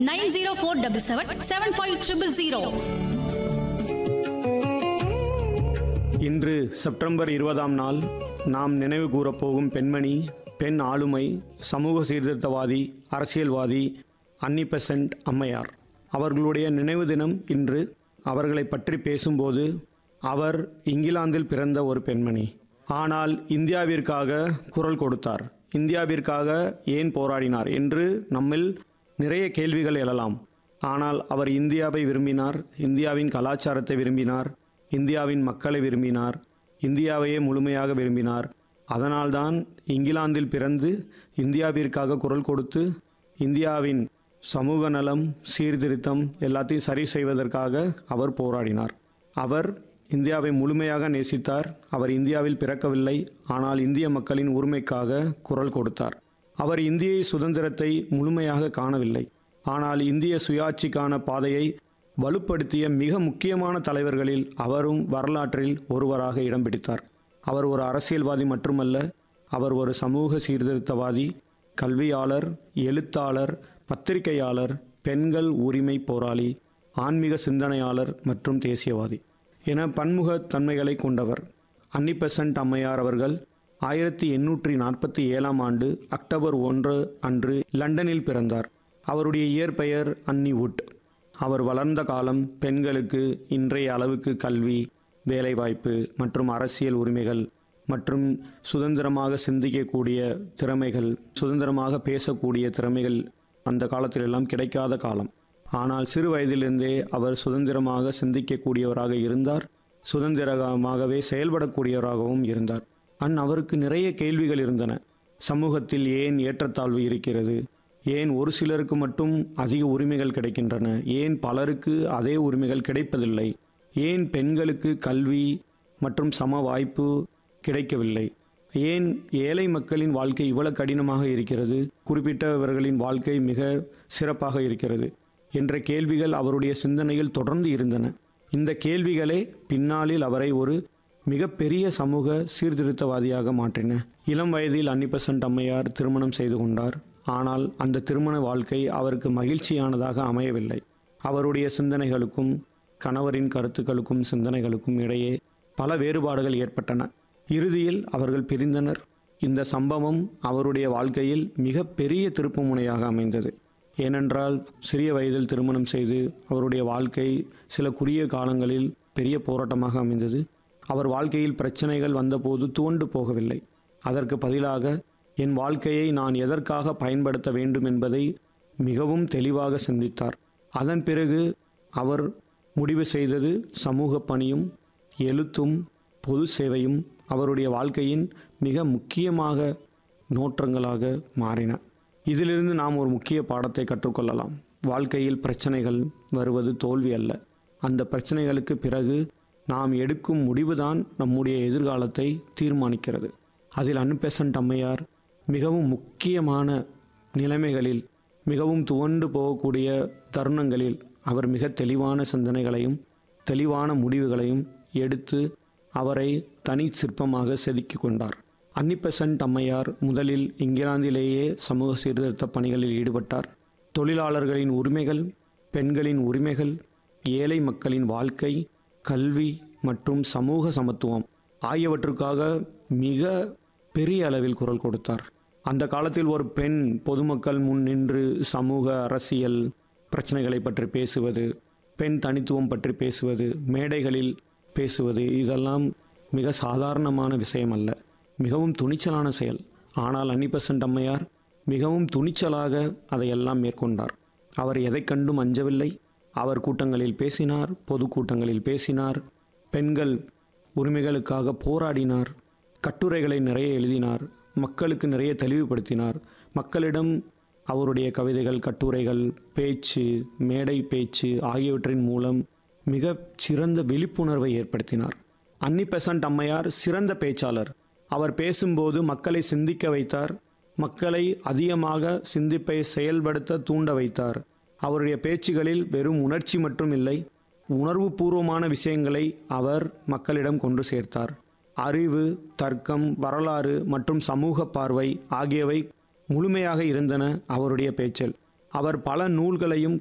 nine zero four double seven seven five triple zero இன்று September இருபதாம் நாள் நாம் நினைவு கூறப்போகும் பெண்மணி பெண் ஆளுமை சமூக சீர்திருத்தவாதி அரசியல்வாதி அன்னி பெசன்ட் அம்மையார் அவர்களுடைய நினைவு தினம் இன்று அவர்களை பற்றி பேசும்போது அவர் இங்கிலாந்தில் பிறந்த ஒரு பெண்மணி ஆனால் இந்தியாவிற்காக குரல் கொடுத்தார் இந்தியாவிற்காக ஏன் போராடினார் என்று நம்மில் நிறைய கேள்விகள் எழலாம் ஆனால் அவர் இந்தியாவை விரும்பினார் இந்தியாவின் கலாச்சாரத்தை விரும்பினார் இந்தியாவின் மக்களை விரும்பினார் இந்தியாவையே முழுமையாக விரும்பினார் அதனால்தான் இங்கிலாந்தில் பிறந்து இந்தியாவிற்காக குரல் கொடுத்து இந்தியாவின் சமூக நலம் சீர்திருத்தம் எல்லாத்தையும் சரி செய்வதற்காக அவர் போராடினார் அவர் இந்தியாவை முழுமையாக நேசித்தார் அவர் இந்தியாவில் பிறக்கவில்லை ஆனால் இந்திய மக்களின் உரிமைக்காக குரல் கொடுத்தார் அவர் இந்திய சுதந்திரத்தை முழுமையாக காணவில்லை ஆனால் இந்திய சுயாட்சிக்கான பாதையை வலுப்படுத்திய மிக முக்கியமான தலைவர்களில் அவரும் வரலாற்றில் ஒருவராக இடம் பிடித்தார் அவர் ஒரு அரசியல்வாதி மட்டுமல்ல அவர் ஒரு சமூக சீர்திருத்தவாதி கல்வியாளர் எழுத்தாளர் பத்திரிகையாளர் பெண்கள் உரிமை போராளி ஆன்மீக சிந்தனையாளர் மற்றும் தேசியவாதி என பன்முக தன்மைகளை கொண்டவர் அன்னி பெசன்ட் அம்மையார் அவர்கள் ஆயிரத்தி எண்ணூற்றி நாற்பத்தி ஏழாம் ஆண்டு அக்டோபர் ஒன்று அன்று லண்டனில் பிறந்தார் அவருடைய இயற்பெயர் அன்னி வுட் அவர் வளர்ந்த காலம் பெண்களுக்கு இன்றைய அளவுக்கு கல்வி வேலைவாய்ப்பு மற்றும் அரசியல் உரிமைகள் மற்றும் சுதந்திரமாக சிந்திக்கக்கூடிய திறமைகள் சுதந்திரமாக பேசக்கூடிய திறமைகள் அந்த காலத்திலெல்லாம் கிடைக்காத காலம் ஆனால் சிறு வயதிலிருந்தே அவர் சுதந்திரமாக சிந்திக்கக்கூடியவராக இருந்தார் சுதந்திரமாகவே செயல்படக்கூடியவராகவும் இருந்தார் அன் அவருக்கு நிறைய கேள்விகள் இருந்தன சமூகத்தில் ஏன் ஏற்றத்தாழ்வு இருக்கிறது ஏன் ஒரு சிலருக்கு மட்டும் அதிக உரிமைகள் கிடைக்கின்றன ஏன் பலருக்கு அதே உரிமைகள் கிடைப்பதில்லை ஏன் பெண்களுக்கு கல்வி மற்றும் சம வாய்ப்பு கிடைக்கவில்லை ஏன் ஏழை மக்களின் வாழ்க்கை இவ்வளவு கடினமாக இருக்கிறது குறிப்பிட்டவர்களின் வாழ்க்கை மிக சிறப்பாக இருக்கிறது என்ற கேள்விகள் அவருடைய சிந்தனையில் தொடர்ந்து இருந்தன இந்த கேள்விகளே பின்னாளில் அவரை ஒரு மிகப்பெரிய சமூக சீர்திருத்தவாதியாக மாற்றின இளம் வயதில் அன்னிபெசன்ட் அம்மையார் திருமணம் செய்து கொண்டார் ஆனால் அந்த திருமண வாழ்க்கை அவருக்கு மகிழ்ச்சியானதாக அமையவில்லை அவருடைய சிந்தனைகளுக்கும் கணவரின் கருத்துக்களுக்கும் சிந்தனைகளுக்கும் இடையே பல வேறுபாடுகள் ஏற்பட்டன இறுதியில் அவர்கள் பிரிந்தனர் இந்த சம்பவம் அவருடைய வாழ்க்கையில் மிக பெரிய திருப்புமுனையாக அமைந்தது ஏனென்றால் சிறிய வயதில் திருமணம் செய்து அவருடைய வாழ்க்கை சில குறுகிய காலங்களில் பெரிய போராட்டமாக அமைந்தது அவர் வாழ்க்கையில் பிரச்சனைகள் வந்தபோது துவண்டு போகவில்லை அதற்கு பதிலாக என் வாழ்க்கையை நான் எதற்காக பயன்படுத்த வேண்டும் என்பதை மிகவும் தெளிவாக சிந்தித்தார் அதன் பிறகு அவர் முடிவு செய்தது சமூக பணியும் எழுத்தும் பொது சேவையும் அவருடைய வாழ்க்கையின் மிக முக்கியமாக நோற்றங்களாக மாறின இதிலிருந்து நாம் ஒரு முக்கிய பாடத்தை கற்றுக்கொள்ளலாம் வாழ்க்கையில் பிரச்சனைகள் வருவது தோல்வி அல்ல அந்த பிரச்சனைகளுக்கு பிறகு நாம் எடுக்கும் முடிவுதான் நம்முடைய எதிர்காலத்தை தீர்மானிக்கிறது அதில் அன்பெசன்ட் அம்மையார் மிகவும் முக்கியமான நிலைமைகளில் மிகவும் துவண்டு போகக்கூடிய தருணங்களில் அவர் மிக தெளிவான சிந்தனைகளையும் தெளிவான முடிவுகளையும் எடுத்து அவரை தனி சிற்பமாக செதுக்கிக் கொண்டார் அன்னிபெசன்ட் அம்மையார் முதலில் இங்கிலாந்திலேயே சமூக சீர்திருத்த பணிகளில் ஈடுபட்டார் தொழிலாளர்களின் உரிமைகள் பெண்களின் உரிமைகள் ஏழை மக்களின் வாழ்க்கை கல்வி மற்றும் சமூக சமத்துவம் ஆகியவற்றுக்காக மிக பெரிய அளவில் குரல் கொடுத்தார் அந்த காலத்தில் ஒரு பெண் பொதுமக்கள் முன் நின்று சமூக அரசியல் பிரச்சனைகளை பற்றி பேசுவது பெண் தனித்துவம் பற்றி பேசுவது மேடைகளில் பேசுவது இதெல்லாம் மிக சாதாரணமான விஷயம் அல்ல மிகவும் துணிச்சலான செயல் ஆனால் அன்னிபெசன்ட் அம்மையார் மிகவும் துணிச்சலாக அதையெல்லாம் மேற்கொண்டார் அவர் எதை கண்டும் அஞ்சவில்லை அவர் கூட்டங்களில் பேசினார் பொதுக்கூட்டங்களில் பேசினார் பெண்கள் உரிமைகளுக்காக போராடினார் கட்டுரைகளை நிறைய எழுதினார் மக்களுக்கு நிறைய தெளிவுபடுத்தினார் மக்களிடம் அவருடைய கவிதைகள் கட்டுரைகள் பேச்சு மேடை பேச்சு ஆகியவற்றின் மூலம் மிக சிறந்த விழிப்புணர்வை ஏற்படுத்தினார் அன்னி பெசன்ட் அம்மையார் சிறந்த பேச்சாளர் அவர் பேசும்போது மக்களை சிந்திக்க வைத்தார் மக்களை அதிகமாக சிந்திப்பை செயல்படுத்த தூண்ட வைத்தார் அவருடைய பேச்சுகளில் வெறும் உணர்ச்சி மட்டும் இல்லை உணர்வுபூர்வமான விஷயங்களை அவர் மக்களிடம் கொண்டு சேர்த்தார் அறிவு தர்க்கம் வரலாறு மற்றும் சமூக பார்வை ஆகியவை முழுமையாக இருந்தன அவருடைய பேச்சில் அவர் பல நூல்களையும்